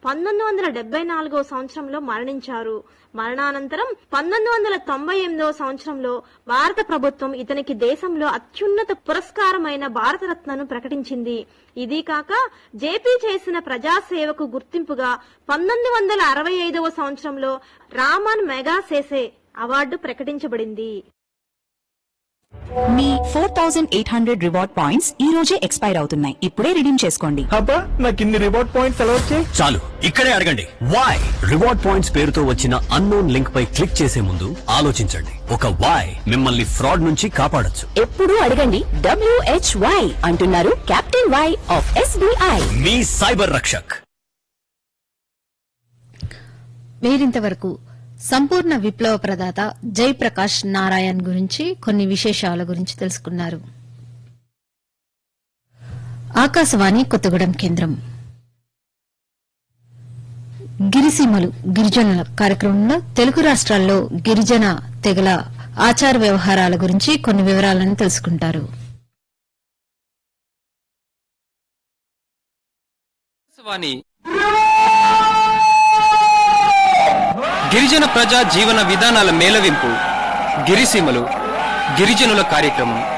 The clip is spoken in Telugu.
పంతొమ్మిది వందల డెబ్బై నాలుగో సంవత్సరంలో మరణించారు మరణానంతరం పంతొమ్మిది వందల తొంభై ఎనిమిదవ సంవత్సరంలో భారత ప్రభుత్వం ఇతనికి దేశంలో అత్యున్నత పురస్కారమైన భారతరత్నను ప్రకటించింది ఇది కాక జేపీ చేసిన ప్రజాసేవకు గుర్తింపుగా పంతొమ్మిది వందల అరవై ఐదవ సంవత్సరంలో రామన్ మెగా సేసే అవార్డు ప్రకటించబడింది మీ four thousand eight hundred reward points ఈ రోజే ఎక్స్పైర్ అవుతున్నాయి ఇప్పుడే రిడీమ్ చేసుకోండి అబ్బా నాకు ఇన్ని రివార్డ్ పాయింట్స్ ఎలా వచ్చాయి చాలు ఇక్కడే అడగండి వై రివార్డ్ పాయింట్స్ పేరుతో వచ్చిన అన్నోన్ లింక్ పై క్లిక్ చేసే ముందు ఆలోచించండి ఒక వై మిమ్మల్ని ఫ్రాడ్ నుంచి కాపాడొచ్చు ఎప్పుడు అడగండి డబ్ల్యూహెచ్వై అంటున్నారు కెప్టెన్ వై ఆఫ్ ఎస్బీఐ మీ సైబర్ రక్షక్ మీరింతవరకు సంపూర్ణ విప్లవ ప్రదాత జయప్రకాష్ నారాయణ్ గురించి కొన్ని విశేషాల గురించి తెలుసుకున్నారు ఆకాశవాణి కొత్తగూడెం కేంద్రం గిరిసీమలు గిరిజనుల కార్యక్రమంలో తెలుగు రాష్ట్రాల్లో గిరిజన తెగల ఆచార వ్యవహారాల గురించి కొన్ని వివరాలను తెలుసుకుంటారు ఆకాశవాణి గిరిజన ప్రజా జీవన విధానాల మేళవింపు గిరిసీమలు గిరిజనుల కార్యక్రమం